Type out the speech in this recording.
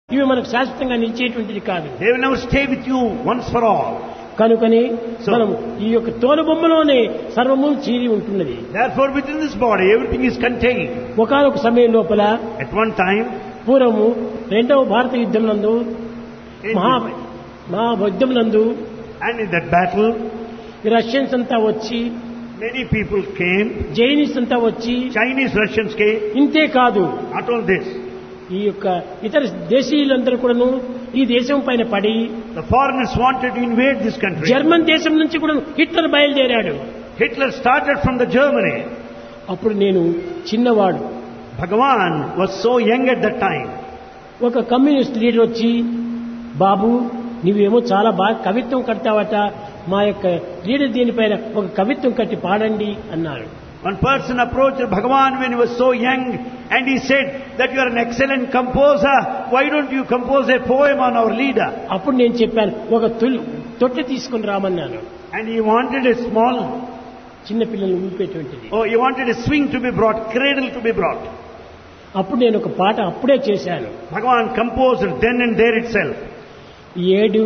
ఇవి మనకు శాశ్వతంగా నిలిచేటువంటిది కాదు They will never stay with you once for all. కనుకని So- మనం ఈ యొక్క తోలుబొమ్మలోనే సర్వము చీరి ఉంటున్నది Therefore, within this body, everything is contained. ఒకనొక సమయం లోపల At one time, పూర్వము రెండవ భారత యుద్ధం నందు in- మహా మహా యుద్ధం నందు and in that battle, ఈ రష్యన్స్ అంతా వచ్చి many people came. జైనిస్ అంతా వచ్చి Chinese Russians came. ఇంతే కాదు Not only this, ఈ యొక్క ఇతర దేశీయులందరూ కూడాను ఈ దేశం పైన పడి the foreigners wanted to invade this country. German దేశం నుంచి కూడా హిట్లర్ బయలుదేరాడు Hitler started from the Germany. అప్పుడు నేను చిన్నవాడు Bhagavan was so young at that time. ఒక కమ్యూనిస్ట్ లీడర్ వచ్చి బాబు నువ్వేమో చాలా బాగా కవిత్వం కడతావట మా యొక్క లీడర్ దీనిపైన ఒక కవిత్వం కట్టి పాడండి అన్నారు One person approached Bhagavan when he was so young and he said that you are an excellent composer. Why don't you compose a poem on our leader? అప్పుడు నేను చెప్పాను ఒక తొలి తొట్టె తీసుకుని రామన్నాను And he wanted a small, చిన్న పిల్లలు ఊపేటువంటిది oh, he wanted a swing to be brought, cradle to be brought. అప్పుడు నేను ఒక పాట అప్పుడే చేశాను Bhagavan composed then and there itself. ఏడు